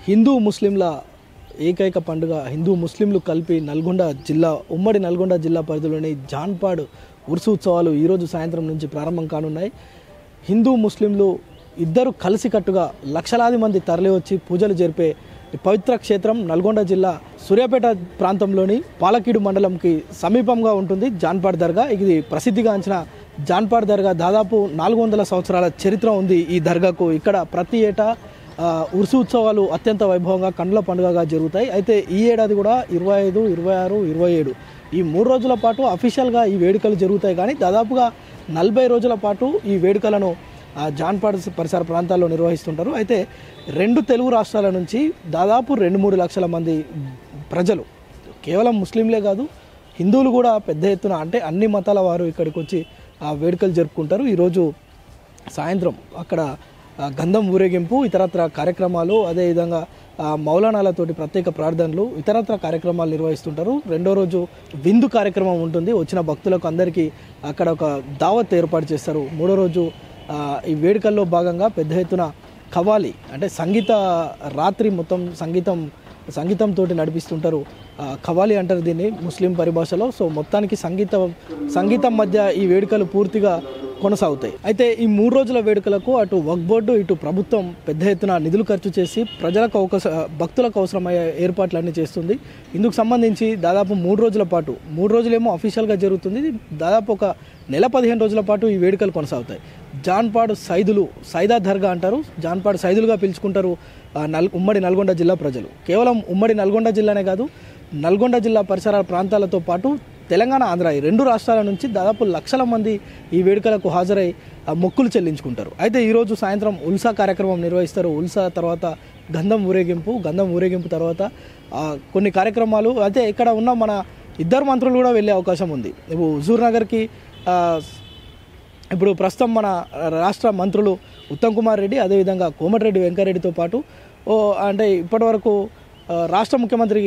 హిందూ ముస్లింల ఏకైక పండుగ హిందూ ముస్లింలు కలిపి నల్గొండ జిల్లా ఉమ్మడి నల్గొండ జిల్లా పరిధిలోని జాన్పాడ్ ఉరుసు ఉత్సవాలు ఈరోజు సాయంత్రం నుంచి ప్రారంభం కానున్నాయి హిందూ ముస్లింలు ఇద్దరు కలిసికట్టుగా లక్షలాది మంది తరలివచ్చి పూజలు జరిపే ఈ పవిత్ర క్షేత్రం నల్గొండ జిల్లా సూర్యాపేట ప్రాంతంలోని పాలకీడు మండలంకి సమీపంగా ఉంటుంది జాన్పాడ్ దర్గా ఇది ప్రసిద్ధిగాంచిన జాన్పాడ్ దర్గా దాదాపు నాలుగు వందల సంవత్సరాల చరిత్ర ఉంది ఈ దర్గాకు ఇక్కడ ప్రతి ఏటా ఆ, ఉరుసు ఉత్సవాలు అత్యంత వైభవంగా కండ్ల పండుగగా జరుగుతాయి అయితే ఈ ఏడాది కూడా ఇరవై ఐదు ఇరవై ఆరు ఇరవై ఏడు ఈ మూడు రోజుల పాటు అఫీషియల్గా ఈ వేడుకలు జరుగుతాయి కానీ దాదాపుగా నలభై రోజుల పాటు ఈ వేడుకలను ఆ, జాన్పాడ్ పరిసర ప్రాంతాల్లో నిర్వహిస్తుంటారు అయితే రెండు తెలుగు రాష్ట్రాల నుంచి దాదాపు రెండు మూడు లక్షల మంది ప్రజలు కేవలం ముస్లింలే కాదు హిందువులు కూడా పెద్ద ఎత్తున అంటే అన్ని మతాల వారు ఇక్కడికి వచ్చి ఆ వేడుకలు జరుపుకుంటారు ఈరోజు సాయంత్రం అక్కడ ఆ, గంధం ఊరేగింపు ఇతరత్ర కార్యక్రమాలు అదేవిధంగా ఆ, మౌలానాలతోటి ప్రత్యేక ప్రార్థనలు ఇతరత్ర కార్యక్రమాలు నిర్వహిస్తుంటారు రెండో రోజు విందు కార్యక్రమం ఉంటుంది వచ్చిన భక్తులకు అందరికీ అక్కడ ఒక దావత్ ఏర్పాటు చేస్తారు మూడో రోజు ఆ, ఈ వేడుకల్లో భాగంగా పెద్ద ఎత్తున కవాలి అంటే సంగీత రాత్రి మొత్తం సంగీతం సంగీతంతో నడిపిస్తుంటారు ఆ, ఖవాలి అంటారు దీన్ని ముస్లిం పరిభాషలో సో మొత్తానికి సంగీతం సంగీతం మధ్య ఈ వేడుకలు పూర్తిగా కొనసాగుతాయి అయితే ఈ మూడు రోజుల వేడుకలకు అటు వక్ బోర్డు ఇటు ప్రభుత్వం పెద్ద ఎత్తున నిధులు ఖర్చు చేసి ప్రజలకు అవకాశ భక్తులకు అవసరమయ్యే ఏర్పాట్లన్నీ చేస్తుంది ఇందుకు సంబంధించి దాదాపు మూడు రోజుల పాటు మూడు రోజులేమో అఫీషియల్గా జరుగుతుంది దాదాపు ఒక నెల పదిహేను రోజుల పాటు ఈ వేడుకలు కొనసాగుతాయి జాన్పాడు సైదులు సైదా దర్గా అంటారు జాన్పాడు సైదులుగా పిలుచుకుంటారు ఆ, నల్ ఉమ్మడి నల్గొండ జిల్లా ప్రజలు కేవలం ఉమ్మడి నల్గొండ జిల్లానే కాదు నల్గొండ జిల్లా పరిసర ప్రాంతాలతో పాటు తెలంగాణ ఆంధ్ర ఈ రెండు రాష్ట్రాల నుంచి దాదాపు లక్షల మంది ఈ వేడుకలకు హాజరై ఆ, మొక్కులు చెల్లించుకుంటారు అయితే ఈరోజు సాయంత్రం ఉల్సా కార్యక్రమం నిర్వహిస్తారు ఉల్సా తర్వాత గంధం ఊరేగింపు గంధం ఊరేగింపు తర్వాత ఆ, కొన్ని కార్యక్రమాలు అయితే ఇక్కడ ఉన్న మన ఇద్దరు మంత్రులు కూడా వెళ్ళే అవకాశం ఉంది ఇప్పుడు హుజూర్ నగర్కి ఆ, ఇప్పుడు ప్రస్తుతం మన రాష్ట్ర మంత్రులు ఉత్తమ్ కుమార్ రెడ్డి అదేవిధంగా కోమటిరెడ్డి వెంకరెడ్డితో పాటు ఓ అంటే ఇప్పటివరకు ఆ, రాష్ట్ర ముఖ్యమంత్రి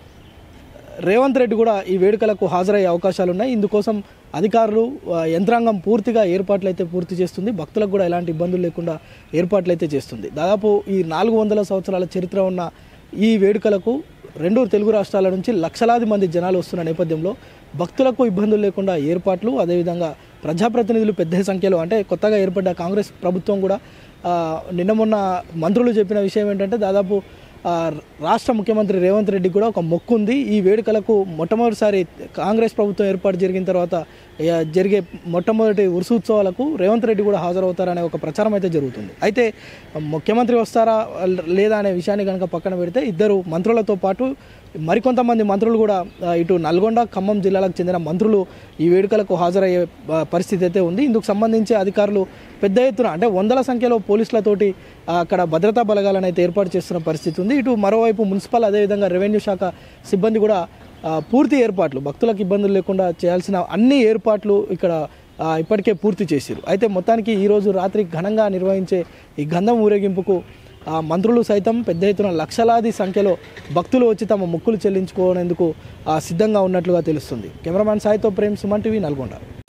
రేవంత్ రెడ్డి కూడా ఈ వేడుకలకు హాజరయ్యే అవకాశాలు ఉన్నాయి ఇందుకోసం అధికారులు ఆ, యంత్రాంగం పూర్తిగా ఏర్పాట్లు అయితే పూర్తి చేస్తుంది భక్తులకు కూడా ఎలాంటి ఇబ్బందులు లేకుండా ఏర్పాట్లు అయితే చేస్తుంది దాదాపు ఈ నాలుగు వందల సంవత్సరాల చరిత్ర ఉన్న ఈ వేడుకలకు రెండు తెలుగు రాష్ట్రాల నుంచి లక్షలాది మంది జనాలు వస్తున్న నేపథ్యంలో భక్తులకు ఇబ్బందులు లేకుండా ఏర్పాట్లు అదేవిధంగా ప్రజాప్రతినిధులు పెద్ద సంఖ్యలో అంటే కొత్తగా ఏర్పడ్డ కాంగ్రెస్ ప్రభుత్వం కూడా ఆ, నిన్న మొన్న మంత్రులు చెప్పిన విషయం ఏంటంటే దాదాపు ఆ, రాష్ట్ర ముఖ్యమంత్రి రేవంత్ రెడ్డి కూడా ఒక మొక్కు ఉంది ఈ వేడుకలకు మొట్టమొదటిసారి కాంగ్రెస్ ప్రభుత్వం ఏర్పాటు జరిగిన తర్వాత ఏ, జరిగే మొట్టమొదటి ఉరుసు ఉత్సవాలకు రేవంత్ రెడ్డి కూడా హాజరవుతారనే ఒక ప్రచారం అయితే జరుగుతుంది అయితే ముఖ్యమంత్రి వస్తారా లేదా అనే విషయాన్ని కనుక పక్కన పెడితే ఇద్దరు మంత్రులతో పాటు మరికొంతమంది మంత్రులు కూడా ఆ, ఇటు నల్గొండ ఖమ్మం జిల్లాలకు చెందిన మంత్రులు ఈ వేడుకలకు హాజరయ్యే ఆ, పరిస్థితి అయితే ఉంది ఇందుకు సంబంధించి అధికారులు పెద్ద ఎత్తున అంటే వందల సంఖ్యలో పోలీసులతోటి ఆ, అక్కడ భద్రతా బలగాలను అయితే ఏర్పాటు చేస్తున్న పరిస్థితి ఉంది ఇటు మరోవైపు మున్సిపల్ అదేవిధంగా రెవెన్యూ శాఖ సిబ్బంది కూడా ఆ, పూర్తి ఏర్పాట్లు భక్తులకు ఇబ్బందులు లేకుండా చేయాల్సిన అన్ని ఏర్పాట్లు ఇక్కడ ఆ, ఇప్పటికే పూర్తి చేశారు అయితే మొత్తానికి ఈరోజు రాత్రి ఘనంగా నిర్వహించే ఈ గంధం ఊరేగింపుకు ఆ, మంత్రులు సైతం పెద్ద ఎత్తున లక్షలాది సంఖ్యలో భక్తులు వచ్చి తమ మొక్కులు చెల్లించుకునేందుకు ఆ, సిద్ధంగా ఉన్నట్లుగా తెలుస్తుంది కెమెరామ్యాన్ సాయితో ప్రేమ్ సుమన్ టీవీ నల్గొండ